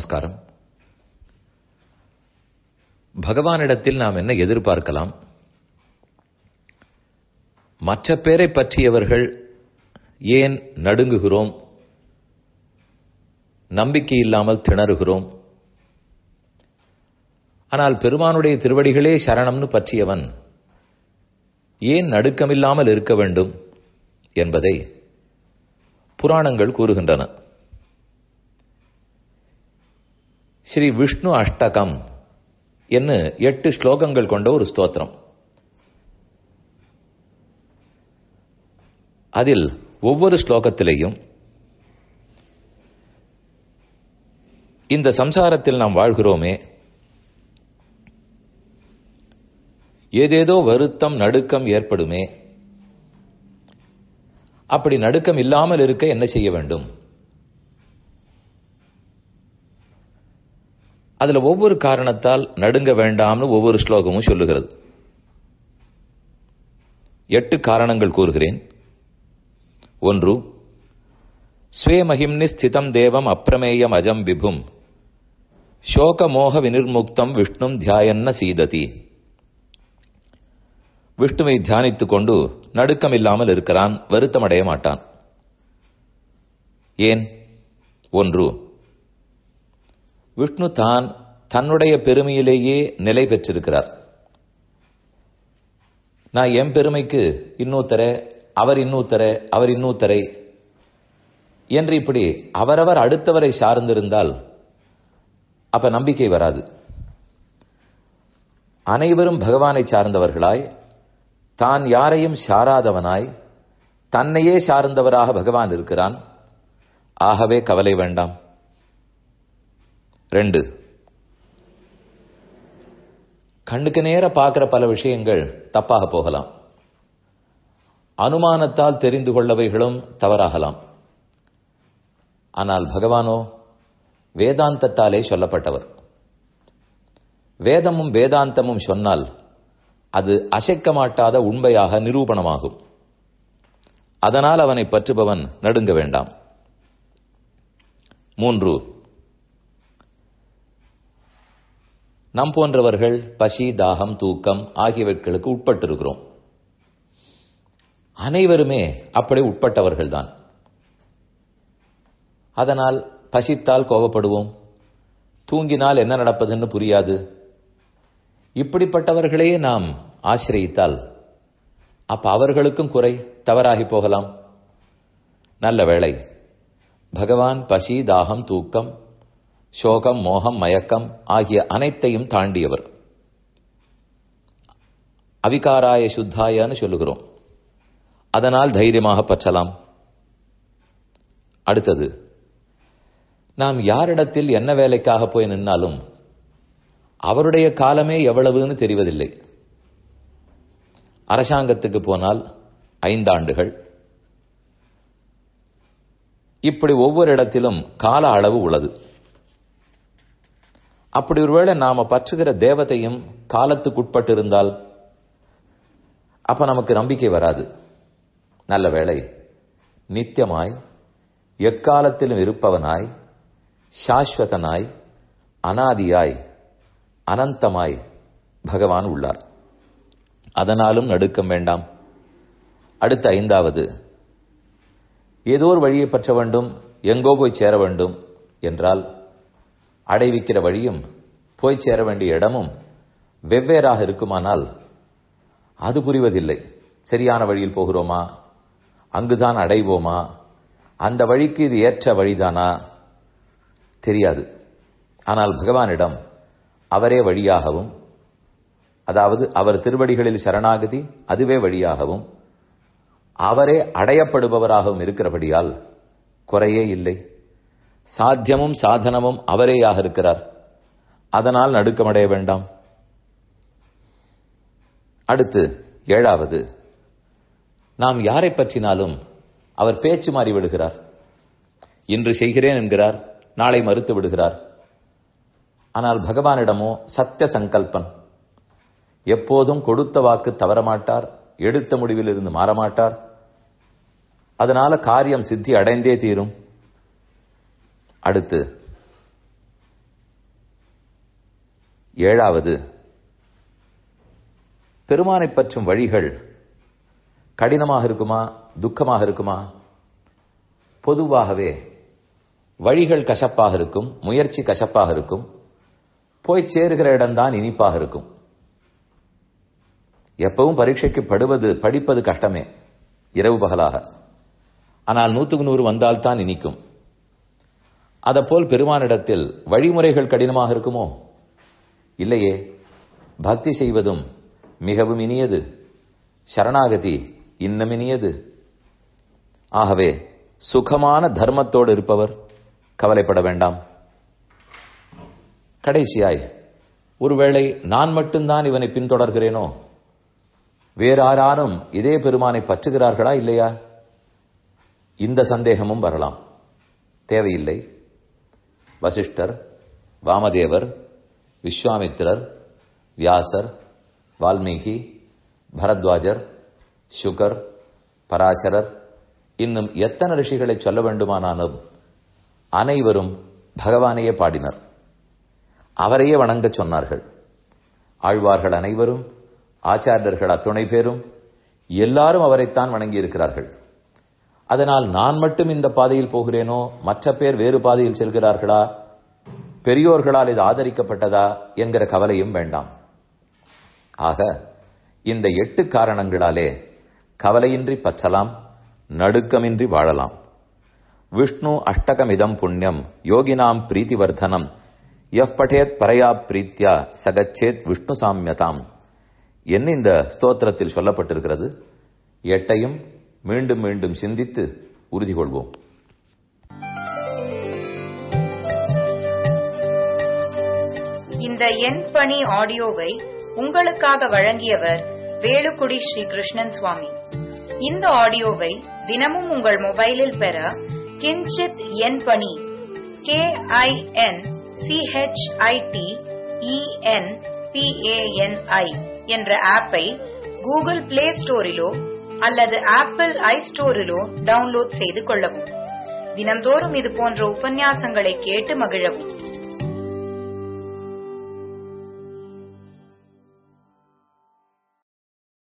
நமஸ்காரம் பகவானிடத்தில் நாம் என்ன எதிர்பார்க்கலாம் மற்ற பேரை பற்றியவர்கள் ஏன் நடுங்குகிறோம் நம்பிக்கை இல்லாமல் திணறுகிறோம் ஆனால் பெருமானுடைய திருவடிகளே சரணம்னு பற்றியவன் ஏன் நடுக்கமில்லாமல் இருக்க வேண்டும் என்பதை புராணங்கள் கூறுகின்றன ஸ்ரீ விஷ்ணு அஷ்டகம் என்று எட்டு ஸ்லோகங்கள் கொண்ட ஒரு ஸ்தோத்திரம் அதில் ஒவ்வொரு ஸ்லோகத்திலேயும் இந்த சம்சாரத்தில் நாம் வாழ்கிறோமே ஏதேதோ வருத்தம் நடுக்கம் ஏற்படுமே அப்படி நடுக்கம் இல்லாமல் இருக்க என்ன செய்ய வேண்டும் அதுல ஒவ்வொரு காரணத்தால் நடுங்க வேண்டாம்னு ஒவ்வொரு ஸ்லோகமும் சொல்லுகிறது எட்டு காரணங்கள் கூறுகிறேன் ஒன்று ஸ்வேமஹிம்னி ஸ்திதம் தேவம் அப்பிரமேயம் அஜம் விபும் சோகமோக வினிர்முக்தம் விஷ்ணும் தியாயன்ன சீததி விஷ்ணுவை தியானித்துக் கொண்டு நடுக்கம் இல்லாமல் இருக்கிறான் வருத்தமடைய மாட்டான் ஏன் ஒன்று விஷ்ணு தான் தன்னுடைய பெருமையிலேயே நிலை பெற்றிருக்கிறார் நான் என் பெருமைக்கு இன்னூத்தர அவர் இன்னூத்தர அவர் இன்னூத்தரை என்று இப்படி அவரவர் அடுத்தவரை சார்ந்திருந்தால் அப்ப நம்பிக்கை வராது அனைவரும் பகவானை சார்ந்தவர்களாய் தான் யாரையும் சாராதவனாய் தன்னையே சார்ந்தவராக பகவான் இருக்கிறான் ஆகவே கவலை வேண்டாம் ரெண்டு கண்ணுக்கு நேர பார்க்கிற பல விஷயங்கள் தப்பாக போகலாம் அனுமானத்தால் தெரிந்து கொள்ளவைகளும் தவறாகலாம் ஆனால் பகவானோ வேதாந்தத்தாலே சொல்லப்பட்டவர் வேதமும் வேதாந்தமும் சொன்னால் அது அசைக்க மாட்டாத உண்மையாக நிரூபணமாகும் அதனால் அவனை பற்றுபவன் நடுங்க வேண்டாம் மூன்று நம் போன்றவர்கள் பசி தாகம் தூக்கம் ஆகியவர்களுக்கு உட்பட்டிருக்கிறோம் அனைவருமே அப்படி உட்பட்டவர்கள்தான் அதனால் பசித்தால் கோபப்படுவோம் தூங்கினால் என்ன நடப்பதுன்னு புரியாது இப்படிப்பட்டவர்களையே நாம் ஆசிரியித்தால் அப்ப அவர்களுக்கும் குறை தவறாகி போகலாம் நல்ல வேளை பகவான் பசி தாகம் தூக்கம் சோகம் மோகம் மயக்கம் ஆகிய அனைத்தையும் தாண்டியவர் அவிகாராய சுத்தாயன்னு சொல்லுகிறோம் அதனால் தைரியமாக பற்றலாம் அடுத்தது நாம் யாரிடத்தில் என்ன வேலைக்காக போய் நின்னாலும் அவருடைய காலமே எவ்வளவுன்னு தெரிவதில்லை அரசாங்கத்துக்கு போனால் ஐந்தாண்டுகள் இப்படி ஒவ்வொரு இடத்திலும் கால அளவு உள்ளது அப்படி ஒருவேளை நாம பற்றுகிற தேவதையும் காலத்துக்குட்பட்டிருந்தால் அப்ப நமக்கு நம்பிக்கை வராது நல்ல வேளை நித்தியமாய் எக்காலத்திலும் இருப்பவனாய் சாஸ்வதனாய் அனாதியாய் அனந்தமாய் பகவான் உள்ளார் அதனாலும் நடுக்கம் வேண்டாம் அடுத்த ஐந்தாவது ஏதோ ஒரு வழியை பற்ற வேண்டும் எங்கோ போய் சேர வேண்டும் என்றால் அடைவிக்கிற வழியும் போய் சேர வேண்டிய இடமும் வெவ்வேறாக இருக்குமானால் அது புரிவதில்லை சரியான வழியில் போகிறோமா அங்குதான் அடைவோமா அந்த வழிக்கு இது ஏற்ற வழிதானா தெரியாது ஆனால் பகவானிடம் அவரே வழியாகவும் அதாவது அவர் திருவடிகளில் சரணாகதி அதுவே வழியாகவும் அவரே அடையப்படுபவராகவும் இருக்கிறபடியால் குறையே இல்லை சாத்தியமும் சாதனமும் அவரேயாக இருக்கிறார் அதனால் நடுக்கமடைய வேண்டாம் அடுத்து ஏழாவது நாம் யாரை பற்றினாலும் அவர் பேச்சு மாறி விடுகிறார் இன்று செய்கிறேன் என்கிறார் நாளை மறுத்து விடுகிறார் ஆனால் பகவானிடமோ சத்திய சங்கல்பன் எப்போதும் கொடுத்த வாக்கு தவறமாட்டார் எடுத்த முடிவிலிருந்து மாறமாட்டார் அதனால காரியம் சித்தி அடைந்தே தீரும் அடுத்து ஏழாவது பெருமானை பற்றும் வழிகள் கடினமாக இருக்குமா துக்கமாக இருக்குமா பொதுவாகவே வழிகள் கசப்பாக இருக்கும் முயற்சி கசப்பாக இருக்கும் போய் சேருகிற இடம்தான் இனிப்பாக இருக்கும் எப்பவும் பரீட்சைக்கு படுவது படிப்பது கஷ்டமே இரவு பகலாக ஆனால் நூற்றுக்கு நூறு வந்தால்தான் இனிக்கும் அதப்போல் பெருமானிடத்தில் வழிமுறைகள் கடினமாக இருக்குமோ இல்லையே பக்தி செய்வதும் மிகவும் இனியது சரணாகதி இன்னும் இனியது ஆகவே சுகமான தர்மத்தோடு இருப்பவர் கவலைப்பட வேண்டாம் கடைசியாய் ஒருவேளை நான் மட்டும்தான் இவனை பின்தொடர்கிறேனோ வேறு யாராரும் இதே பெருமானை பற்றுகிறார்களா இல்லையா இந்த சந்தேகமும் வரலாம் தேவையில்லை வசிஷ்டர் வாமதேவர் விஸ்வாமித்திரர் வியாசர் வால்மீகி பரத்வாஜர் சுகர் பராசரர் இன்னும் எத்தனை ரிஷிகளை சொல்ல வேண்டுமானாலும் அனைவரும் பகவானையே பாடினர் அவரையே வணங்கச் சொன்னார்கள் ஆழ்வார்கள் அனைவரும் ஆச்சாரியர்கள் அத்துணை பேரும் எல்லாரும் அவரைத்தான் வணங்கியிருக்கிறார்கள் அதனால் நான் மட்டும் இந்த பாதையில் போகிறேனோ மற்ற பேர் வேறு பாதையில் செல்கிறார்களா பெரியோர்களால் இது ஆதரிக்கப்பட்டதா என்கிற கவலையும் வேண்டாம் ஆக இந்த எட்டு காரணங்களாலே கவலையின்றி பற்றலாம் நடுக்கமின்றி வாழலாம் விஷ்ணு அஷ்டகமிதம் புண்ணியம் யோகினாம் பிரீத்திவர்தனம் எஃப் பட்டேத் பரையா பிரீத்யா சகச்சேத் விஷ்ணு சாமியதாம் என்ன இந்த ஸ்தோத்திரத்தில் சொல்லப்பட்டிருக்கிறது எட்டையும் மீண்டும் மீண்டும் சிந்தித்து உறுதி கொள்வோம் இந்த எண் பணி ஆடியோவை உங்களுக்காக வழங்கியவர் வேலுக்குடி ஸ்ரீ கிருஷ்ணன் சுவாமி இந்த ஆடியோவை தினமும் உங்கள் மொபைலில் பெற கிஞ்சித் எண் பணி கே ஐ என் சிஹெச்ஐடி இஎன் பிஏஎன்ஐ என்ற ஆப்பை கூகுள் பிளே ஸ்டோரிலோ அல்லது ஆப்பிள் ஐ ஸ்டோரிலோ டவுன்லோட் செய்து கொள்ளவும் தினம்தோறும் இது போன்ற உபன்யாசங்களை கேட்டு மகிழவும்